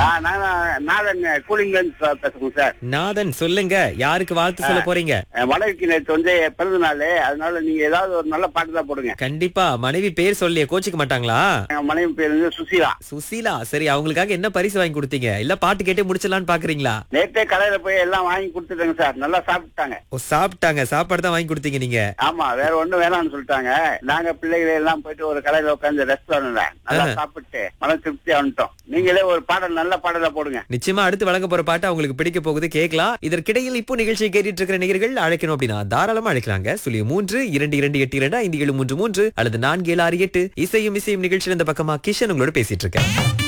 ஆ, நான் நாதன் கூலிங்ல இருந்து பே- பேசுறேன் சார் நாதன் சொல்லுங்க யாருக்கு வாழ்த்து சொல்ல போறீங்க என் மனைவிக்கு நேற்று வந்து பிறந்த நாள் அதனால நீங்க ஏதாவது ஒரு நல்ல பாட்டு தான் போடுங்க கண்டிப்பா மனைவி பேர் சொல்லியே கோச்சிக்க மாட்டாங்களா என் மனைவி பேர் வந்து சுசீலா சுசீலா சரி அவங்களுக்காக என்ன பரிசு வாங்கி கொடுத்தீங்க இல்ல பாட்டு கேட்டே முடிச்சிடலாம்னு பாக்குறீங்களா நேற்றே கடையில போய் எல்லாம் வாங்கி கொடுத்துட்டேங்க சார் நல்லா சாப்பிட்டாங்க ஓ சாப்பிட்டாங்க சாப்பாடு தான் வாங்கி கொடுத்தீங்க நீங்க ஆமா வேற ஒண்ணும் வேணாம்னு சொல்லிட்டாங்க நாங்க பிள்ளைகளை எல்லாம் போயிட்டு ஒரு கடையில உட்காந்து ரெஸ்டாரண்ட்ல நல்லா சாப்பிட்டு மன திருப்தியா வந்துட்டோம் நீங்களே ஒரு பாடல் நல்ல பாடலா போடுங்க நிச்சயமா அடுத்து வழங்க போற பாட்டு அவங்களுக்கு பிடிக்க போகுது கேட்கலாம் இதற்கிடையில் இப்போ நிகழ்ச்சியை கேட்டுட்டு இருக்கிற நேயர்கள் அழைக்கணும் அப்படின்னா தாராளமா அழைக்கலாங்க சொல்லி மூன்று இரண்டு இரண்டு எட்டு இரண்டு ஐந்து ஏழு மூன்று மூன்று அல்லது நான்கு ஏழு ஆறு எட்டு இசையும் இசையும் நிகழ்ச்சியில் இந்த பக்கமா கிஷன் உங்களோட பேசிட்டு இருக்கேன்